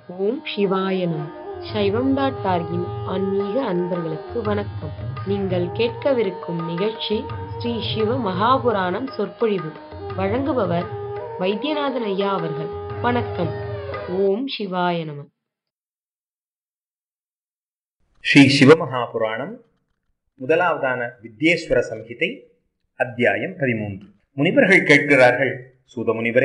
ஓம் சிவாய நம சைவம் டாட் டார்கின் ஆன்மீக அன்பர்களுக்கு வணக்கம் நீங்கள் கேட்கவிருக்கும் நிகழ்ச்சி ஸ்ரீ சிவ மகாபுராணம் சொற்பொழிவு வழங்குபவர் வைத்தியநாதன் ஐயா அவர்கள் வணக்கம் ஓம் சிவாய நம ஸ்ரீ சிவமகாபுராணம் முதலாவதான வித்யேஸ்வர சம்ஹிதை அத்தியாயம் பதிமூன்று முனிவர்கள் கேட்கிறார்கள் சூத முனிவரே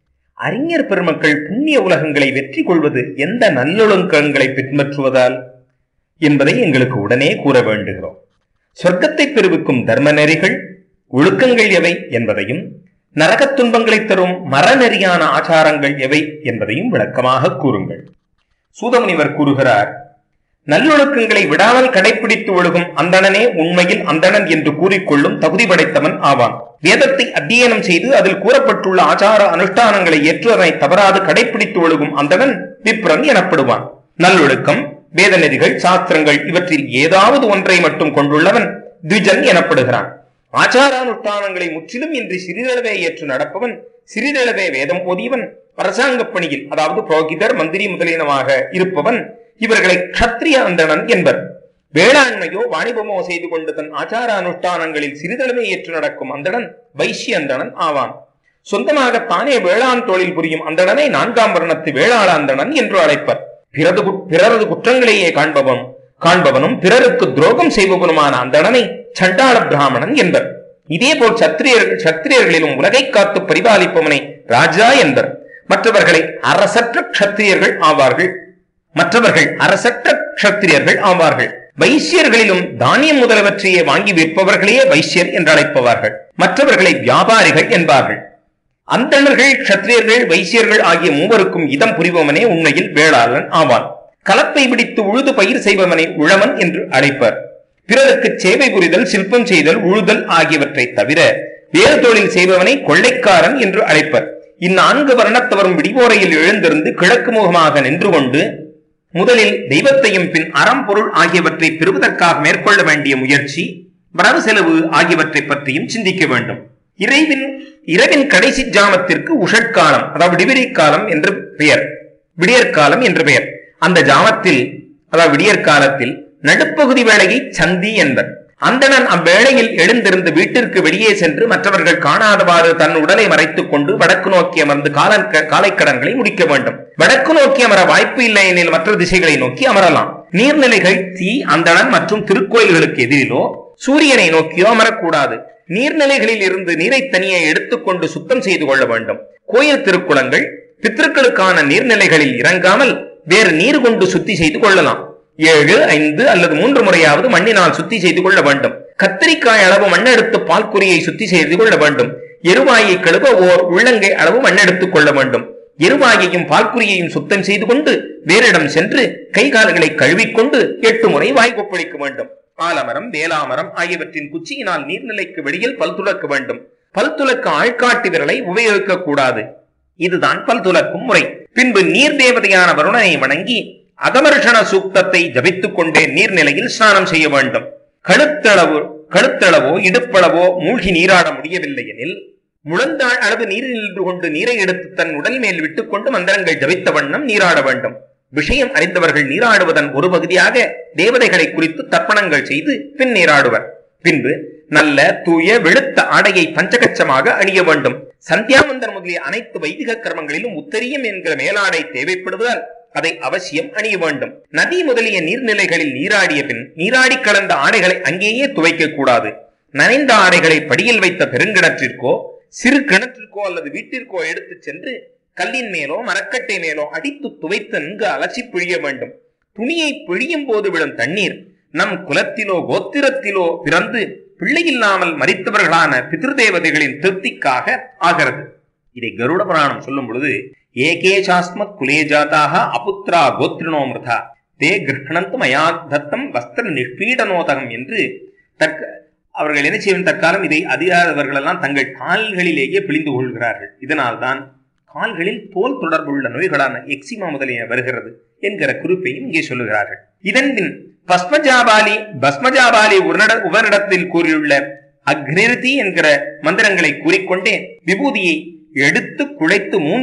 அறிஞர் பெருமக்கள் புண்ணிய உலகங்களை வெற்றி கொள்வது எந்த நல்லொழுக்கங்களை பின்பற்றுவதால் என்பதை எங்களுக்கு உடனே கூற வேண்டுகிறோம் சொர்க்கத்தை பெருவிக்கும் தர்ம நெறிகள் ஒழுக்கங்கள் எவை என்பதையும் நரகத் துன்பங்களை தரும் மரநெறியான ஆச்சாரங்கள் எவை என்பதையும் விளக்கமாக கூறுங்கள் சூதமுனிவர் கூறுகிறார் நல்லொழுக்கங்களை விடாமல் கடைபிடித்து ஒழுகும் அந்தணனே உண்மையில் அந்தணன் என்று கூறிக்கொள்ளும் தகுதி படைத்தவன் ஆவான் வேதத்தை அத்தியனம் செய்து அதில் கூறப்பட்டுள்ள ஆச்சார அனுஷ்டானங்களை ஏற்று அதனை தவறாது கடைபிடித்து ஒழுகும் அந்தணன் விப்ரன் எனப்படுவான் நல்லொழுக்கம் வேத நெறிகள் சாஸ்திரங்கள் இவற்றில் ஏதாவது ஒன்றை மட்டும் கொண்டுள்ளவன் த்விஜன் எனப்படுகிறான் ஆச்சாரானுஷ்டானங்களை முற்றிலும் இன்றி சிறிதளவே ஏற்று நடப்பவன் சிறிதளவே வேதம் ஓதியவன் அரசாங்கப் பணியில் அதாவது புரோகிதர் மந்திரி முதலியனமாக இருப்பவன் இவர்களை க்ஷத்ரிய அந்தணன் என்பர் வேளாண்மையோ வாணிபமோ செய்து கொண்டு தன் ஆச்சார அனுஷ்டானங்களில் சிறிதளவே ஏற்று நடக்கும் அந்தணன் வைசிய அந்தணன் ஆவான் சொந்தமாக தானே வேளாண் தொழில் புரியும் அந்தணனை நான்காம் வர்ணத்து வேளாள அந்தணன் என்று அழைப்பர் பிறது குட்- பிறரது குற்றங்களையே காண்பவன் காண்பவனும் பிறருக்கு துரோகம் செய்பவனுமான அந்தணனை சண்டாள பிராமணன் என்பர் இதேபோல் சத்திரியர்கள் சத்திரியர்களிலும் உலகை காத்து பரிபாலிப்பவனை ராஜா என்பர் மற்றவர்களை அரசற்ற க்ஷத்திரியர்கள் ஆவார்கள் மற்றவர்கள் அரசற்ற க்ஷத்திரியர்கள் ஆவார்கள் வைசியர்களிலும் தானியம் முதலவற்றையே வாங்கி விற்பவர்களையே வைசியர் என்று அழைப்பவார்கள் மற்றவர்களை வியாபாரிகள் என்பார்கள் அந்தணர்கள் க்ஷத்திரியர்கள் வைசியர்கள் ஆகிய மூவருக்கும் இதம் புரிபவனே உண்மையில் வேளாளன் ஆவான் கலப்பை பிடித்து உழுது பயிர் செய்பவனை உழவன் என்று அழைப்பர் பிறருக்கு சேவை புரிதல் சிற்பம் செய்தல் உழுதல் ஆகியவற்றை தவிர வேறு தொழில் செய்பவனை கொள்ளைக்காரன் என்று அழைப்பர் இந்நான்கு வர்ணத்தவரும் விடிவோரையில் எழுந்திருந்து கிழக்கு முகமாக நின்று கொண்டு முதலில் தெய்வத்தையும் பின் அறம் பொருள் ஆகியவற்றை பெறுவதற்காக மேற்கொள்ள வேண்டிய முயற்சி வரவு செலவு ஆகியவற்றை பற்றியும் சிந்திக்க வேண்டும் இறைவின் இரவின் கடைசி ஜாமத்திற்கு உஷட்காலம் அதாவது விடிவெறி காலம் என்று பெயர் விடியற்காலம் என்று பெயர் அந்த ஜாமத்தில் அதாவது விடியற்காலத்தில் நடுப்பகுதி வேளையை சந்தி என்பர் அந்தணன் அவ்வேளையில் எழுந்திருந்து வீட்டிற்கு வெளியே சென்று மற்றவர்கள் காணாதவாறு தன் உடலை மறைத்துக் கொண்டு வடக்கு நோக்கி அமர்ந்து கால காலைக்கடன்களை முடிக்க வேண்டும் வடக்கு நோக்கி அமர வாய்ப்பு இல்லை எனில் மற்ற திசைகளை நோக்கி அமரலாம் நீர்நிலைகள் தீ அந்தணன் மற்றும் திருக்கோயில்களுக்கு எதிரிலோ சூரியனை நோக்கியோ அமரக்கூடாது நீர்நிலைகளில் இருந்து நீரை தனியே எடுத்துக்கொண்டு சுத்தம் செய்து கொள்ள வேண்டும் கோயில் திருக்குளங்கள் பித்திருக்களுக்கான நீர்நிலைகளில் இறங்காமல் வேறு நீர் கொண்டு சுத்தி செய்து கொள்ளலாம் ஏழு ஐந்து அல்லது மூன்று முறையாவது மண்ணினால் சுத்தி செய்து கொள்ள வேண்டும் கத்திரிக்காய் அளவு மண்ணெடுத்து பால்குரியை சுத்தி செய்து கொள்ள வேண்டும் எருவாயை கழுவ ஓர் உள்ளங்கை அளவு மண்ணெடுத்துக் கொள்ள வேண்டும் எருவாயையும் பால்குரியையும் சுத்தம் செய்து கொண்டு வேறிடம் சென்று கை கால்களை கழுவிக்கொண்டு எட்டு முறை வாய் கொப்பளிக்க வேண்டும் ஆலமரம் வேலாமரம் ஆகியவற்றின் குச்சியினால் நீர்நிலைக்கு வெளியில் பல் துலக்க வேண்டும் பல் துலக்க ஆள்காட்டி விரலை உபயோகிக்க கூடாது இதுதான் பல் துலக்கும் முறை பின்பு நீர் தேவதையான வருணனை வணங்கி அகமர்ஷண சூக்தத்தை ஜபித்துக் கொண்டே நீர்நிலையில் ஸ்நானம் செய்ய வேண்டும் கழுத்தளவு கழுத்தளவோ இடுப்பளவோ மூழ்கி நீராட முடியவில்லை எனில் முழந்தாள் அளவு நீரில் நின்று கொண்டு நீரை எடுத்து தன் உடல் மேல் விட்டுக்கொண்டு மந்திரங்கள் ஜபித்த வண்ணம் நீராட வேண்டும் விஷயம் அறிந்தவர்கள் நீராடுவதன் ஒரு பகுதியாக தேவதைகளை குறித்து தர்ப்பணங்கள் செய்து பின் நீராடுவர் பின்பு நல்ல தூய வெளுத்த ஆடையை பஞ்சகச்சமாக அணிய வேண்டும் சந்தியாவந்தன் முதலிய அனைத்து வைதிக கர்மங்களிலும் உத்தரியம் என்கிற மேலாடை தேவைப்படுவதால் அதை அவசியம் அணிய வேண்டும் நதி முதலிய நீர்நிலைகளில் நீராடிய பின் நீராடி கலந்த ஆடைகளை அங்கேயே துவைக்க கூடாது நனைந்த ஆடைகளை படியில் வைத்த பெருங்கிணற்றிற்கோ சிறு கிணற்றிற்கோ அல்லது வீட்டிற்கோ எடுத்துச் சென்று கல்லின் மேலோ மரக்கட்டை மேலோ அடித்து துவைத்து நன்கு அலசி பிழிய வேண்டும் துணியை பிழியும் போது விழும் தண்ணீர் நம் குலத்திலோ கோத்திரத்திலோ பிறந்து பிள்ளையில்லாமல் மரித்தவர்களான பிதிருதேவதைகளின் திருப்திக்காக ஆகிறது இதை கருட புராணம் சொல்லும் பொழுது ஏகே சாஸ்மத் குலே ஜாதாக அபுத்ரா கோத்ரினோ மிருதா தே கிருஷ்ணந்து மயா தத்தம் வஸ்திர நிஷ்பீடனோதகம் என்று தக்க அவர்கள் என்ன செய்யும் தற்காலம் இதை அறியாதவர்கள் எல்லாம் தங்கள் கால்களிலேயே பிழிந்து கொள்கிறார்கள் இதனால்தான் கால்களில் தோல் தொடர்புள்ள நோய்களான எக்ஸிமா முதலிய வருகிறது என்கிற குறிப்பையும் இங்கே சொல்லுகிறார்கள் இதன் பின் பஸ்மஜாபாலி பஸ்மஜாபாலி உரனிட உபனிடத்தில் கூறியுள்ள அக்னிருதி என்கிற மந்திரங்களை கூறிக்கொண்டே விபூதியை எடுத்து குழைத்து மூன்று பட்-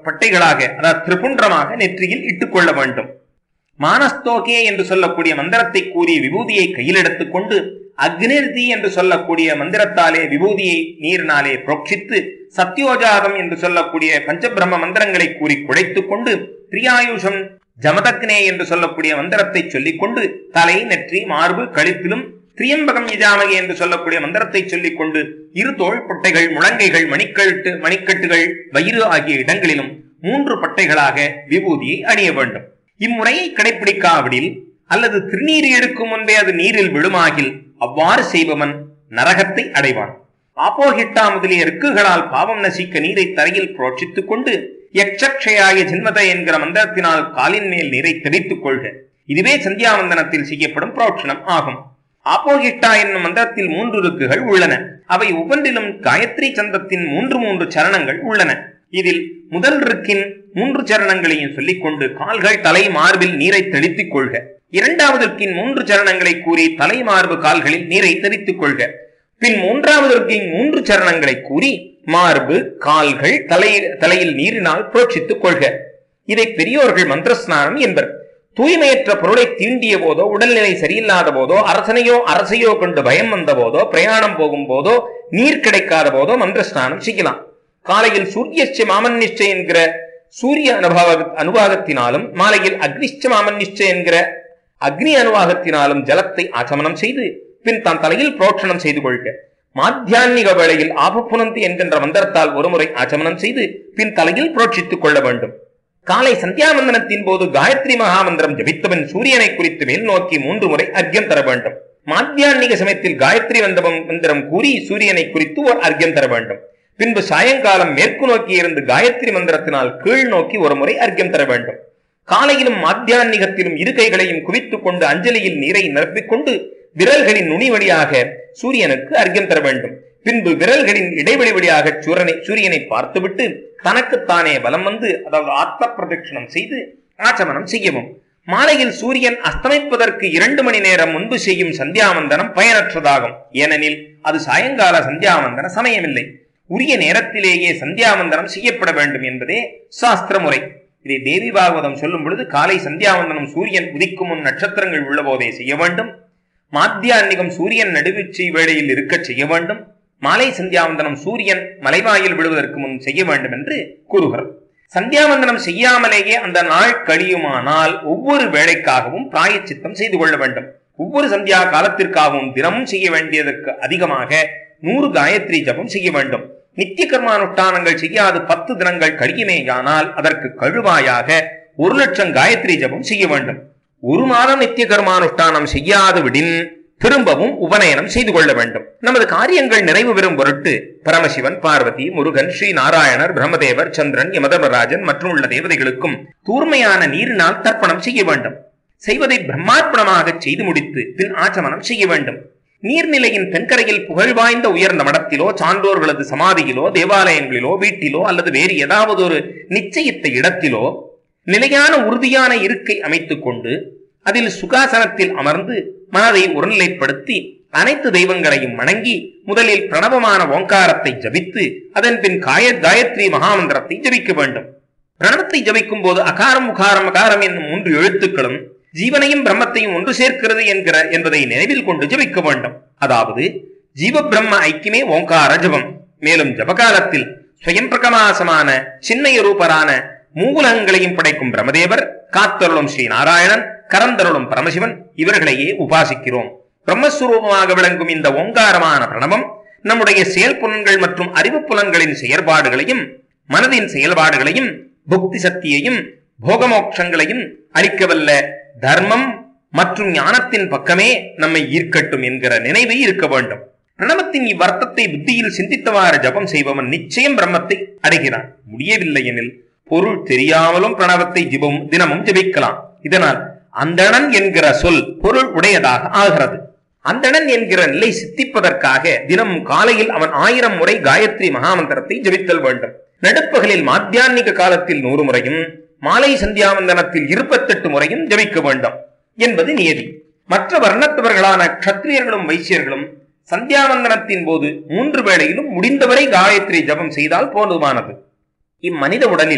பட்டைகளாக அதாவது திரிபுன்றமாக நெற்றியில் இட்டுக்கொள்ள வேண்டும் மானஸ்தோகே என்று சொல்லக்கூடிய மந்திரத்தை கூறி விபூதியை கையில் எடுத்துக்கொண்டு அக்னிர்தி என்று சொல்லக்கூடிய மந்திரத்தாலே விபூதியை நீரினாலே புரோக்ஷித்து சத்யோஜாதம் என்று சொல்லக்கூடிய பஞ்சபிரம்ம மந்திரங்களை கூறி குழைத்துக் கொண்டு திரியாயுஷம் ஜமதக்னே என்று சொல்லக்கூடிய மந்திரத்தை சொல்லிக்கொண்டு தலை நெற்றி மார்பு கழுத்திலும் திரியம்பகம் யஜாமகே என்று சொல்லக்கூடிய மந்திரத்தை சொல்லிக் கொண்டு இரு தோள் பட்டைகள் முழங்கைகள் மணிக்கட்டு மணிக்கட்டுகள் வயிறு ஆகிய இடங்களிலும் மூன்று பட்டைகளாக விபூதியை அணிய வேண்டும் இம்முறையை கடைபிடிக்காவிடில் அல்லது திருநீர் எடுக்கும் முன்பே அது நீரில் விழுமாகில் அவ்வாறு செய்பவன் நரகத்தை அடைவான் ஆப்போஹிட்டா முதலிய ருக்குகளால் பாவம் நசிக்க நீரை தரையில் புரோட்சித்துக் கொண்டு யக்ஷக்ஷயாய ஜென்மத என்கிற மந்திரத்தினால் காலின் மேல் நீரை தெளித்துக் கொள்க இதுவே சந்தியாவந்தனத்தில் செய்யப்படும் புரோட்சணம் ஆகும் ஆப்போகிட்டா என்னும் மந்திரத்தில் மூன்று ருக்குகள் உள்ளன அவை ஒவ்வொன்றிலும் காயத்ரி சந்தத்தின் மூன்று மூன்று சரணங்கள் உள்ளன இதில் முதல் ருக்கின் மூன்று சரணங்களையும் சொல்லிக்கொண்டு கால்கள் தலை மார்பில் நீரை தெளித்துக் கொள்க இரண்டாவதற்கின் மூன்று சரணங்களை கூறி தலை மார்பு கால்களில் நீரை தெளித்துக் கொள்க பின் மூன்றாவதற்கின் மூன்று சரணங்களை கூறி மார்பு கால்கள் தலை தலையில் நீரினால் புரோட்சித்துக் கொள்க இதை பெரியோர்கள் மந்திர ஸ்நானம் என்பர் தூய்மையற்ற பொருளை தீண்டிய போதோ உடல்நிலை சரியில்லாத போதோ அரசனையோ அரசையோ கொண்டு பயம் வந்த போதோ பிரயாணம் போகும் போதோ நீர் கிடைக்காத போதோ மந்திர ஸ்நானம் செய்யலாம் காலையில் சூரியஸ்ய மாமன்னிஷ்ட என்கிற சூரிய அனுபவ அனுபாகத்தினாலும் மாலையில் அக்னிஷ்ட மாமன்னிஷ்ட என்கிற அக்னி அனுவாகத்தினாலும் ஜலத்தை ஆச்சமனம் செய்து பின் தன் தலையில் புரோட்சணம் செய்து கொள்க மாத்தியான்மிக வேளையில் ஆபப்புனந்தி என்கின்ற மந்திரத்தால் ஒருமுறை ஆச்சமனம் செய்து பின் தலையில் புரோட்சித்துக் கொள்ள வேண்டும் காலை சந்தியாவந்தனத்தின் போது காயத்ரி மகாமந்திரம் ஜபித்தவன் சூரியனை குறித்து மேல் நோக்கி மூன்று முறை அர்க்கியம் தர வேண்டும் மாத்தியான்மிக சமயத்தில் காயத்ரி வந்தவம் மந்திரம் கூறி சூரியனை குறித்து ஒரு அர்க்கியம் தர வேண்டும் பின்பு சாயங்காலம் மேற்கு நோக்கி இருந்து காயத்ரி மந்திரத்தினால் கீழ் நோக்கி ஒரு முறை அர்க்கியம் தர வேண்டும் காலையிலும் மாத்தியான்மிகத்திலும் இரு கைகளையும் குவித்துக் கொண்டு அஞ்சலியில் நீரை நிரப்பிக்கொண்டு விரல்களின் நுனி வழியாக சூரியனுக்கு அர்க்கியம் தர வேண்டும் பின்பு விரல்களின் இடைவெளி வழியாக சூரனை சூரியனை பார்த்துவிட்டு தனக்குத்தானே பலம் வந்து அதாவது ஆத்ம பிரதட்சணம் செய்து ஆச்சமனம் செய்யவும் மாலையில் சூரியன் அஸ்தமிப்பதற்கு இரண்டு மணி நேரம் முன்பு செய்யும் சந்தியாவந்தனம் பயனற்றதாகும் ஏனெனில் அது சாயங்கால சந்தியாவந்தன சமயமில்லை உரிய நேரத்திலேயே சந்தியாவந்தனம் செய்யப்பட வேண்டும் என்பதே சாஸ்திர முறை இதை தேவி பாகவதம் சொல்லும் பொழுது காலை சந்தியாவந்தனம் சூரியன் உதிக்கும் முன் நட்சத்திரங்கள் உள்ள போதே செய்ய வேண்டும் மாத்தியான்மிகம் சூரியன் நடுவீழ்ச்சி வேளையில் இருக்கச் செய்ய வேண்டும் மாலை சந்தியாவந்தனம் சூரியன் மலைவாயில் விழுவதற்கு முன் செய்ய வேண்டும் என்று கூறுகிறார் சந்தியாவந்தனம் செய்யாமலேயே அந்த நாள் கழியுமானால் ஒவ்வொரு வேலைக்காகவும் பிராயச்சித்தம் செய்து கொள்ள வேண்டும் ஒவ்வொரு சந்தியா காலத்திற்காகவும் தினமும் செய்ய வேண்டியதற்கு அதிகமாக நூறு காயத்ரி ஜபம் செய்ய வேண்டும் நித்திய கர்மானுஷ்டானங்கள் செய்யாது பத்து தினங்கள் கழியுமேயானால் அதற்கு கழுவாயாக ஒரு லட்சம் காயத்ரி ஜபம் செய்ய வேண்டும் ஒரு மாதம் நித்திய கர்மானுஷ்டானம் செய்யாது விடின் திரும்பவும் உபநயனம் செய்து கொள்ள வேண்டும் நமது காரியங்கள் நிறைவு பெறும் பொருட்டு பரமசிவன் பார்வதி முருகன் ஸ்ரீ நாராயணர் பிரம்மதேவர் சந்திரன் யமதர்மராஜன் மற்றும் உள்ள தேவதைகளுக்கும் தூர்மையான நீரினால் தர்ப்பணம் செய்ய வேண்டும் செய்வதை பிரம்மார்ப்பணமாக செய்து முடித்து பின் ஆச்சமனம் செய்ய வேண்டும் நீர்நிலையின் தென்கரையில் புகழ்வாய்ந்த உயர்ந்த மடத்திலோ சான்றோர்களது சமாதியிலோ தேவாலயங்களிலோ வீட்டிலோ அல்லது வேறு ஏதாவது ஒரு நிச்சயித்த இடத்திலோ நிலையான உறுதியான இருக்கை அமைத்துக் கொண்டு அதில் சுகாசனத்தில் அமர்ந்து மனதை ஒருநிலைப்படுத்தி அனைத்து தெய்வங்களையும் வணங்கி முதலில் பிரணவமான ஓங்காரத்தை ஜபித்து அதன் பின் காய காயத்ரி மகாமந்திரத்தை ஜபிக்க வேண்டும் பிரணவத்தை ஜபிக்கும் போது அகாரம் உகாரம் அகாரம் என்னும் மூன்று எழுத்துக்களும் ஜீவனையும் பிரம்மத்தையும் ஒன்று சேர்க்கிறது என்கிற என்பதை நினைவில் கொண்டு ஜபிக்க வேண்டும் அதாவது ஜீவ பிரம்ம ஐக்கியமே ஓங்கார ஜபம் மேலும் ஜபகாலத்தில் ஸ்வயம் பிரகமாசமான சின்மய ரூபரான மூவுலகங்களையும் படைக்கும் பிரம்மதேவர் காத்தருளும் ஸ்ரீ நாராயணன் கரந்தருளும் பரமசிவன் இவர்களையே உபாசிக்கிறோம் பிரம்மஸ்வரூபமாக விளங்கும் இந்த ஓங்காரமான பிரணவம் நம்முடைய செயல் புலன்கள் மற்றும் அறிவு புலன்களின் செயற்பாடுகளையும் மனதின் செயல்பாடுகளையும் புக்தி சக்தியையும் போகமோட்சங்களையும் அளிக்கவல்ல தர்மம் மற்றும் ஞானத்தின் பக்கமே நம்மை ஈர்க்கட்டும் என்கிற நினைவு இருக்க வேண்டும் பிரணவத்தின் இவ்வர்த்தத்தை புத்தியில் சிந்தித்தவாறு ஜபம் செய்பவன் நிச்சயம் பிரம்மத்தை அடைகிறான் முடியவில்லை எனில் பொருள் தெரியாமலும் பிரணவத்தை ஜிபம் தினமும் ஜபிக்கலாம் இதனால் அந்தணன் என்கிற சொல் பொருள் உடையதாக ஆகிறது அந்தணன் என்கிற நிலை சித்திப்பதற்காக தினமும் காலையில் அவன் ஆயிரம் முறை காயத்ரி மகாமந்திரத்தை ஜபித்தல் வேண்டும் நடுப்பகலில் மாத்தியான்மிக காலத்தில் நூறு முறையும் மாலை சந்தியாவந்தனத்தில் இருபத்தெட்டு முறையும் ஜபிக்க வேண்டும் என்பது நியதி மற்ற வர்ணத்தவர்களான க்ஷத்திரியர்களும் வைசியர்களும் சந்தியாவந்தனத்தின் போது மூன்று வேளையிலும் முடிந்தவரை காயத்ரி ஜபம் செய்தால் போதுமானது இம்மனித உடலில்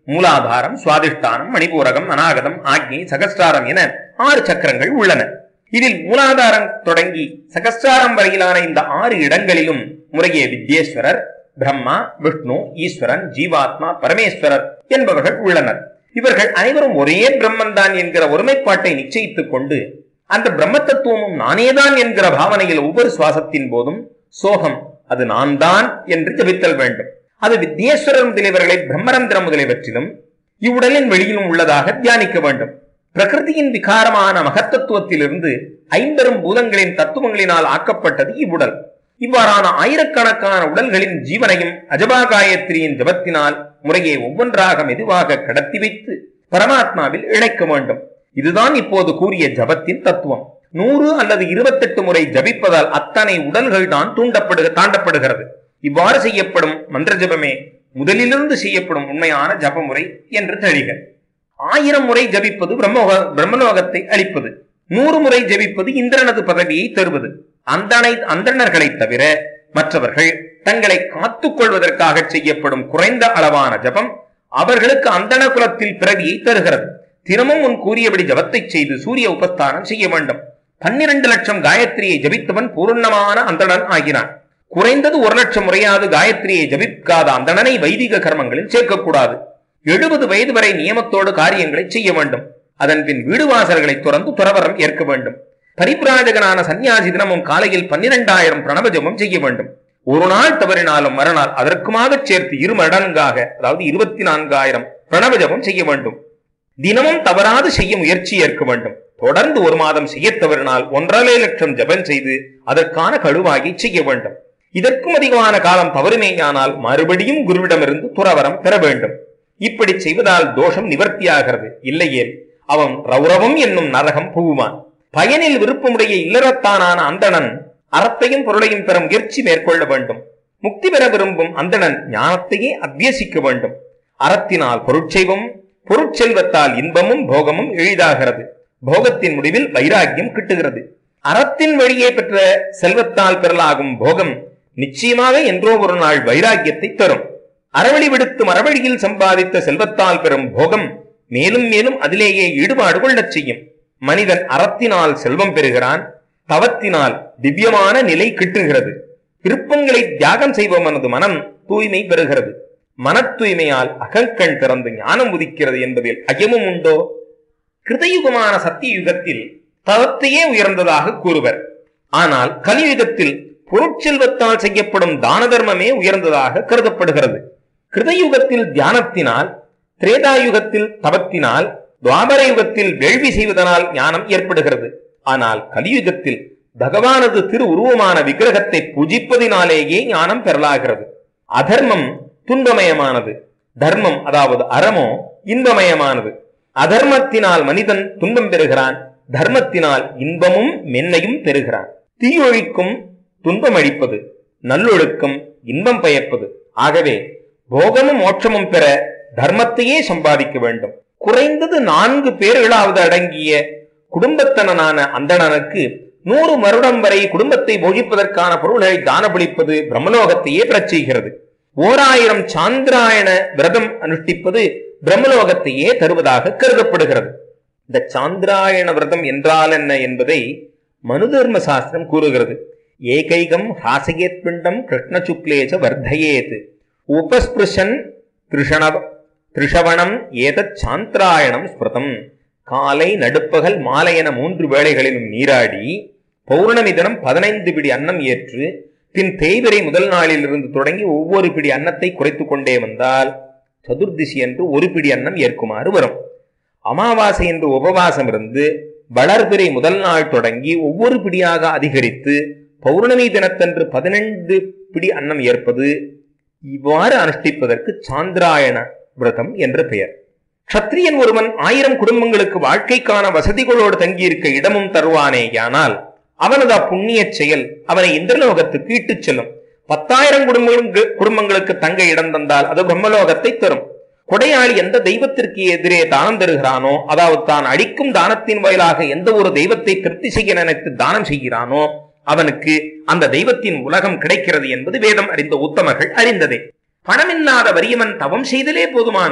மூலாதாரம் சுவாதிஷ்டானம் மணிபூரகம் அநாகதம் ஆக்னி சகஸ்டாரம் என ஆறு சக்கரங்கள் உள்ளன இதில் மூலாதாரம் தொடங்கி சகஸ்டாரம் வரையிலான இந்த ஆறு இடங்களிலும் முறையே வித்யேஸ்வரர் பிரம்மா விஷ்ணு ஈஸ்வரன் ஜீவாத்மா பரமேஸ்வரர் என்பவர்கள் உள்ளனர் இவர்கள் அனைவரும் ஒரே பிரம்மன்தான் என்கிற ஒருமைப்பாட்டை நிச்சயித்துக் கொண்டு அந்த பிரம்ம தத்துவமும் நானேதான் என்கிற பாவனையில் ஒவ்வொரு சுவாசத்தின் போதும் சோகம் அது நான் தான் என்று ஜபித்தல் வேண்டும் அது வித்யேஸ்வரர் முதலியவர்களை பிரம்மரந்திர முதலியவற்றிலும் இவ்வுடலின் வெளியிலும் உள்ளதாக தியானிக்க வேண்டும் பிரகிருதியின் விகாரமான மகத்தத்துவத்திலிருந்து ஐம்பெரும் பூதங்களின் தத்துவங்களினால் ஆக்கப்பட்டது இவ்வுடல் இவ்வாறான ஆயிரக்கணக்கான உடல்களின் ஜீவனையும் அஜபா காயத்ரியின் ஜபத்தினால் முறையே ஒவ்வொன்றாக மெதுவாக கடத்தி வைத்து பரமாத்மாவில் இணைக்க வேண்டும் இதுதான் இப்போது கூறிய ஜபத்தின் தத்துவம் நூறு அல்லது இருபத்தெட்டு முறை ஜபிப்பதால் அத்தனை உடல்கள் தான் தூண்டப்படுக தாண்டப்படுகிறது இவ்வாறு செய்யப்படும் மந்திர ஜபமே முதலிலிருந்து செய்யப்படும் உண்மையான ஜப முறை என்று தெளிக ஆயிரம் முறை ஜபிப்பது பிரம்மோக பிரம்மலோகத்தை அளிப்பது நூறு முறை ஜபிப்பது இந்திரனது பதவியை தருவது அந்தனை அந்தணர்களை தவிர மற்றவர்கள் தங்களை காத்துக் கொள்வதற்காக செய்யப்படும் குறைந்த அளவான ஜபம் அவர்களுக்கு அந்தண குலத்தில் பிறவியை தருகிறது தினமும் முன் கூறியபடி ஜபத்தை செய்து சூரிய உபஸ்தானம் செய்ய வேண்டும் பன்னிரண்டு லட்சம் காயத்ரியை ஜபித்தவன் பூர்ணமான அந்தணன் ஆகினான் குறைந்தது ஒரு லட்சம் முறையாவது காயத்ரியை ஜபிக்காத அந்தணனை வைதிக கர்மங்களில் சேர்க்கக்கூடாது எழுபது வயது வரை நியமத்தோடு காரியங்களை செய்ய வேண்டும் அதன் பின் வீடு வாசல்களை துறந்து துறவரம் ஏற்க வேண்டும் பரிபிராஜகனான சன்னியாசி தினமும் காலையில் பன்னிரெண்டாயிரம் பிரணவ ஜபம் செய்ய வேண்டும் ஒரு நாள் தவறினாலும் மறுநாள் அதற்குமாக சேர்த்து இரு மடங்காக அதாவது இருபத்தி நான்காயிரம் பிரணவ ஜபம் செய்ய வேண்டும் தினமும் தவறாது செய்ய முயற்சி ஏற்க வேண்டும் தொடர்ந்து ஒரு மாதம் செய்ய தவறினால் ஒன்றரை லட்சம் ஜபம் செய்து அதற்கான கழுவாகி செய்ய வேண்டும் இதற்கும் அதிகமான காலம் தவறுமேயானால் மறுபடியும் குருவிடமிருந்து துறவரம் பெற வேண்டும் இப்படி செய்வதால் தோஷம் நிவர்த்தியாகிறது இல்லையேல் அவன் ரௌரவம் என்னும் நரகம் புகுவான் பயனில் விருப்பமுடைய இல்லறத்தானான அந்தணன் அறத்தையும் பொருளையும் பெற முயற்சி மேற்கொள்ள வேண்டும் முக்தி பெற விரும்பும் அந்தணன் ஞானத்தையே அபியசிக்க வேண்டும் அறத்தினால் பொருட்செய்வம் பொருட்செல்வத்தால் இன்பமும் போகமும் எளிதாகிறது போகத்தின் முடிவில் வைராக்கியம் கிட்டுகிறது அறத்தின் வழியே பெற்ற செல்வத்தால் பெறலாகும் போகம் நிச்சயமாக என்றோ ஒரு நாள் வைராக்கியத்தை தரும் அறவழி விடுத்து மரவழியில் சம்பாதித்த செல்வத்தால் பெறும் போகம் மேலும் மேலும் அதிலேயே ஈடுபாடு கொள்ளச் செய்யும் மனிதன் அறத்தினால் செல்வம் பெறுகிறான் தவத்தினால் திவ்யமான நிலை கிட்டுகிறது விருப்பங்களை தியாகம் செய்பவனது மனம் தூய்மை பெறுகிறது மன தூய்மையால் அகங்கண் திறந்து ஞானம் உதிக்கிறது என்பதில் ஐயமும் உண்டோ கிருதயுகமான சத்திய யுகத்தில் தவத்தையே உயர்ந்ததாக கூறுவர் ஆனால் கலியுகத்தில் பொருட்செல்வத்தால் செய்யப்படும் தான தர்மமே உயர்ந்ததாக கருதப்படுகிறது கிருதயுகத்தில் தியானத்தினால் திரேதாயுகத்தில் தவத்தினால் துவாபர யுகத்தில் வேள்வி செய்வதனால் ஞானம் ஏற்படுகிறது ஆனால் கலியுகத்தில் பகவானது திரு உருவமான விக்கிரகத்தை பூஜிப்பதினாலேயே ஞானம் பெறலாகிறது அதர்மம் துன்பமயமானது தர்மம் அதாவது அறமோ இன்பமயமானது அதர்மத்தினால் மனிதன் துன்பம் பெறுகிறான் தர்மத்தினால் இன்பமும் மென்னையும் பெறுகிறான் தீயொழிக்கும் துன்பம் அளிப்பது நல்லொழுக்கம் இன்பம் பயப்பது ஆகவே போகமும் மோட்சமும் பெற தர்மத்தையே சம்பாதிக்க வேண்டும் குறைந்தது நான்கு பேர்களாவது அடங்கிய குடும்பத்தனனான அந்தணனுக்கு நூறு வருடம் வரை குடும்பத்தை போகிப்பதற்கான பொருள்களை தானப்பளிப்பது பிரம்மலோகத்தையே பெறச் செய்கிறது ஓர் ஆயிரம் சாந்திராயண விரதம் அனுஷ்டிப்பது பிரம்மலோகத்தையே தருவதாக கருதப்படுகிறது இந்த சாந்திராயண விரதம் என்றால் என்ன என்பதை மனு தர்ம சாஸ்திரம் கூறுகிறது ஏகைகம் ஹாசயேத் பிண்டம் கிருஷ்ண சுக்லேச வர்தயேத் உபஸ்பிருஷன் திருஷணவ திரிஷவணம் ஏதச் சாந்திராயணம் ஸ்மிருதம் காலை நடுப்பகல் மாலை என மூன்று வேளைகளிலும் நீராடி பௌர்ணமி தினம் பதினைந்து பிடி அன்னம் ஏற்று பின் தேய்பிரை முதல் நாளிலிருந்து தொடங்கி ஒவ்வொரு பிடி அன்னத்தை குறைத்துக் கொண்டே வந்தால் சதுர்திசி என்று ஒரு பிடி அன்னம் ஏற்குமாறு வரும் அமாவாசை என்று உபவாசம் இருந்து வளர்பிறை முதல் நாள் தொடங்கி ஒவ்வொரு பிடியாக அதிகரித்து பௌர்ணமி தினத்தன்று பதினைந்து பிடி அன்னம் ஏற்பது இவ்வாறு அனுஷ்டிப்பதற்கு சாந்திராயண விரதம் என்று பெயர் க்ஷத்ரியன் ஒருவன் ஆயிரம் குடும்பங்களுக்கு வாழ்க்கைக்கான வசதிகளோடு தங்கியிருக்க இடமும் தருவானேயானால் அவனது அப்புண்ணிய செயல் அவனை இந்திரலோகத்துக்கு இட்டுச் செல்லும் பத்தாயிரம் குடும்பங்களுக்கு குடும்பங்களுக்கு தங்க இடம் தந்தால் அது பிரம்மலோகத்தை தரும் கொடையாளி எந்த தெய்வத்திற்கு எதிரே தானம் தருகிறானோ அதாவது தான் அடிக்கும் தானத்தின் வாயிலாக எந்த ஒரு தெய்வத்தை திருப்தி செய்ய நினைத்து தானம் செய்கிறானோ அவனுக்கு அந்த தெய்வத்தின் உலகம் கிடைக்கிறது என்பது வேதம் அறிந்த உத்தமர்கள் அறிந்ததே பணமில்லாத வறியவன் தவம் செய்தலே போதுமானது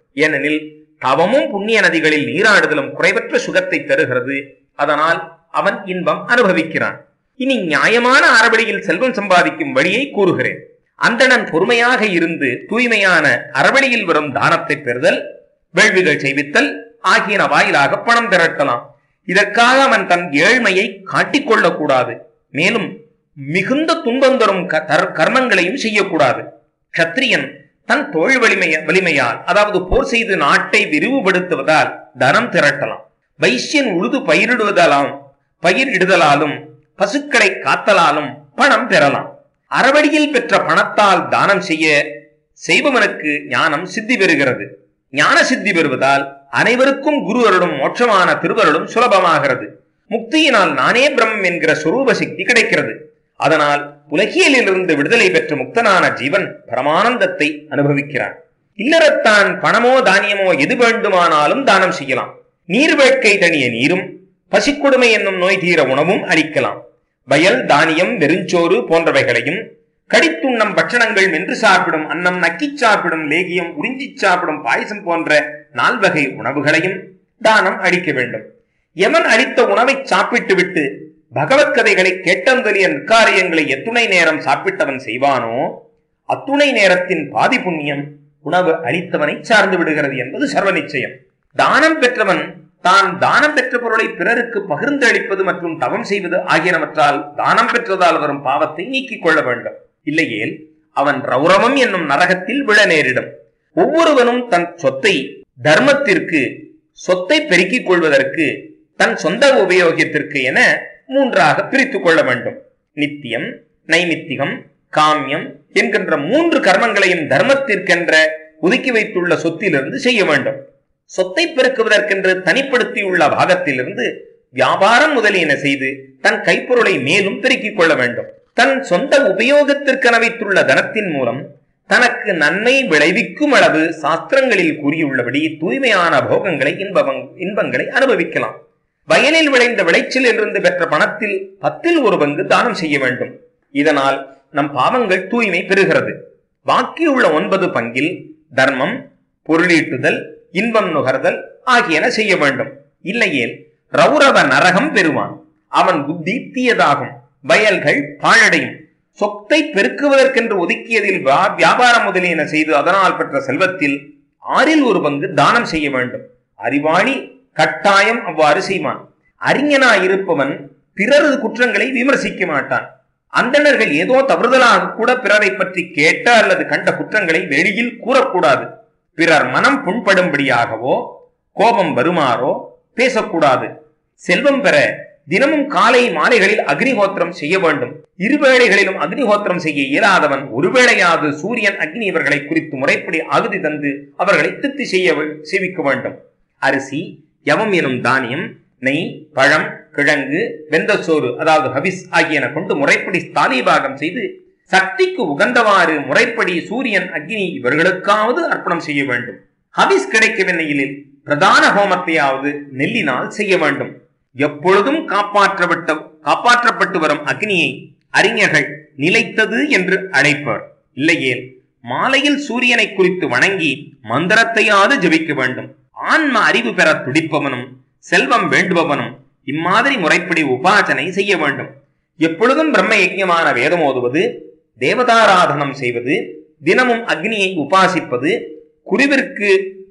ஏனெனில் தவமும் புண்ணிய நதிகளில் நீராடுதலும் குறைவற்ற சுகத்தை தருகிறது அதனால் அவன் இன்பம் அனுபவிக்கிறான் இனி நியாயமான அறவழியில் செல்வம் சம்பாதிக்கும் வழியை கூறுகிறேன் அந்தணன் பொறுமையாக இருந்து தூய்மையான அறவழியில் வரும் தானத்தை பெறுதல் வேள்விகள் செய்வித்தல் ஆகியன வாயிலாக பணம் திரட்டலாம் இதற்காக அவன் தன் ஏழ்மையை காட்டிக்கொள்ளக் கூடாது மேலும் மிகுந்த துன்பம் தரும் க- தர்- கர்மங்களையும் செய்யக்கூடாது க்ஷத்ரியன் தன் தோல் வலிமைய வலிமையால் அதாவது போர் செய்து நாட்டை விரிவுபடுத்துவதால் தனம் திரட்டலாம் வைசியன் உழுது பயிரிடுவதாலும் பயிரிடுதலாலும் பசுக்களை காத்தலாலும் பணம் பெறலாம் அறவழியில் பெற்ற பணத்தால் தானம் செய்ய செய்பவனுக்கு ஞானம் சித்தி பெறுகிறது ஞான சித்தி பெறுவதால் அனைவருக்கும் குரு அருளும் மோட்சமான திருவருளும் சுலபமாகிறது முக்தியினால் நானே பிரம்மம் என்கிற சொரூப சக்தி கிடைக்கிறது அதனால் உலகியலிலிருந்து விடுதலை பெற்ற முக்தனான ஜீவன் பரமானந்தத்தை அனுபவிக்கிறான் இல்லறத்தான் பணமோ தானியமோ எது வேண்டுமானாலும் தானம் செய்யலாம் நீர் வேட்கை தணிய நீரும் பசிக்கொடுமை என்னும் நோய் தீர உணவும் அளிக்கலாம் வயல் தானியம் வெறுஞ்சோறு போன்றவைகளையும் கடித்துண்ணம் பட்சணங்கள் மென்று சாப்பிடும் அன்னம் நக்கிச் சாப்பிடும் லேகியம் உறிஞ்சிச் சாப்பிடும் பாயசம் போன்ற நால்வகை உணவுகளையும் தானம் அளிக்க வேண்டும் எவன் அளித்த உணவை சாப்பிட்டுவிட்டு பகவத் கதைகளை கேட்டந்தலிய நிற்காரியங்களை எத்துணை நேரம் சாப்பிட்டவன் செய்வானோ அத்துணை நேரத்தின் பாதி புண்ணியம் உணவு அளித்தவனை சார்ந்து விடுகிறது என்பது சர்வ நிச்சயம் தானம் பெற்றவன் தான் தானம் பெற்ற பொருளை பிறருக்கு பகிர்ந்து அளிப்பது மற்றும் தவம் செய்வது ஆகியனவற்றால் தானம் பெற்றதால் வரும் பாவத்தை நீக்கிக் கொள்ள வேண்டும் இல்லையேல் அவன் ரௌரவம் என்னும் நரகத்தில் விழ நேரிடும் ஒவ்வொருவனும் தன் சொத்தை தர்மத்திற்கு சொத்தை பெருக்கிக் கொள்வதற்கு தன் சொந்த உபயோகத்திற்கு என மூன்றாக பிரித்துக் கொள்ள வேண்டும் நித்தியம் நைமித்திகம் காமியம் என்கின்ற மூன்று கர்மங்களையும் தர்மத்திற்கென்ற ஒதுக்கி வைத்துள்ள சொத்திலிருந்து செய்ய வேண்டும் சொத்தை பெருக்குவதற்கென்று தனிப்படுத்தியுள்ள பாகத்திலிருந்து வியாபாரம் முதலியன செய்து தன் கைப்பொருளை மேலும் பெருக்கிக் கொள்ள வேண்டும் தன் சொந்த உபயோகத்திற்கென வைத்துள்ள தனத்தின் மூலம் தனக்கு நன்மை விளைவிக்கும் அளவு சாஸ்திரங்களில் கூறியுள்ளபடி தூய்மையான போகங்களை இன்பவங் இன்பங்களை அனுபவிக்கலாம் வயலில் விளைந்த விளைச்சலில் இருந்து பெற்ற பணத்தில் பத்தில் ஒரு பங்கு தானம் செய்ய வேண்டும் இதனால் நம் பாவங்கள் தூய்மை பெறுகிறது பாக்கியுள்ள ஒன்பது பங்கில் தர்மம் பொருளீட்டுதல் இன்பம் நுகர்தல் ஆகியன செய்ய வேண்டும் இல்லையேல் ரௌரவ நரகம் பெறுவான் அவன் புத்தி தீயதாகும் வயல்கள் பாழடையும் சொத்தை பெருக்குவதற்கென்று ஒதுக்கியதில் வா- வியாபாரம் முதலியன செய்து அதனால் பெற்ற செல்வத்தில் ஆறில் ஒரு பங்கு தானம் செய்ய வேண்டும் அறிவாளி கட்டாயம் அவ்வாறு செய்வான் அறிஞனாய் இருப்பவன் பிறரது குற்றங்களை விமர்சிக்க மாட்டான் அந்தணர்கள் ஏதோ தவறுதலாக கூட பிறரை பற்றி கேட்ட அல்லது கண்ட குற்றங்களை வெளியில் கூறக்கூடாது பிறர் மனம் புண்படும்படியாகவோ கோபம் வருமாறோ பேசக்கூடாது செல்வம் பெற தினமும் காலை மாலைகளில் அக்னிஹோத்திரம் செய்ய வேண்டும் இருவேளைகளிலும் அக்னிஹோத்திரம் செய்ய இயலாதவன் ஒருவேளையாவது சூரியன் அக்னி இவர்களை குறித்து முறைப்படி அகுதி தந்து அவர்களை திருப்தி செய்ய வே- செய்விக்க வேண்டும் அரிசி யவம் எனும் தானியம் நெய் பழம் கிழங்கு வெந்தசோறு அதாவது ஹவிஸ் ஆகியன கொண்டு முறைப்படி ஸ்தானிபாகம் செய்து சக்திக்கு உகந்தவாறு முறைப்படி சூரியன் அக்னி இவர்களுக்காவது அர்ப்பணம் செய்ய வேண்டும் ஹவிஸ் கிடைக்கவில்லையில் பிரதான ஹோமத்தையாவது நெல்லினால் செய்ய வேண்டும் எப்பொழுதும் காப்பாற்றப்பட்ட காப்பாற்றப்பட்டு வரும் அக்னியை அறிஞர்கள் நிலைத்தது என்று அழைப்பர் இல்லையேல் மாலையில் சூரியனை குறித்து வணங்கி மந்திரத்தையாவது ஜெபிக்க வேண்டும் ஆன்ம அறிவு பெற துடிப்பவனும் செல்வம் வேண்டுபவனும் இம்மாதிரி முறைப்படி உபாசனை செய்ய வேண்டும் எப்பொழுதும் பிரம்ம யஜ்ஞமான வேதம் ஓதுவது தேவதாராதனம் செய்வது தினமும் அக்னியை உபாசிப்பது குருவிற்கு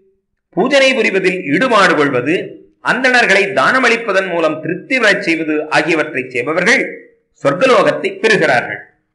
பூஜனை புரிவதில் ஈடுபாடு கொள்வது அந்தணர்களை தானமளிப்பதன் மூலம் திருப்தி பெறச் செய்வது ஆகியவற்றை செய்பவர்கள் சொர்க்கலோகத்தை பெறுகிறார்கள்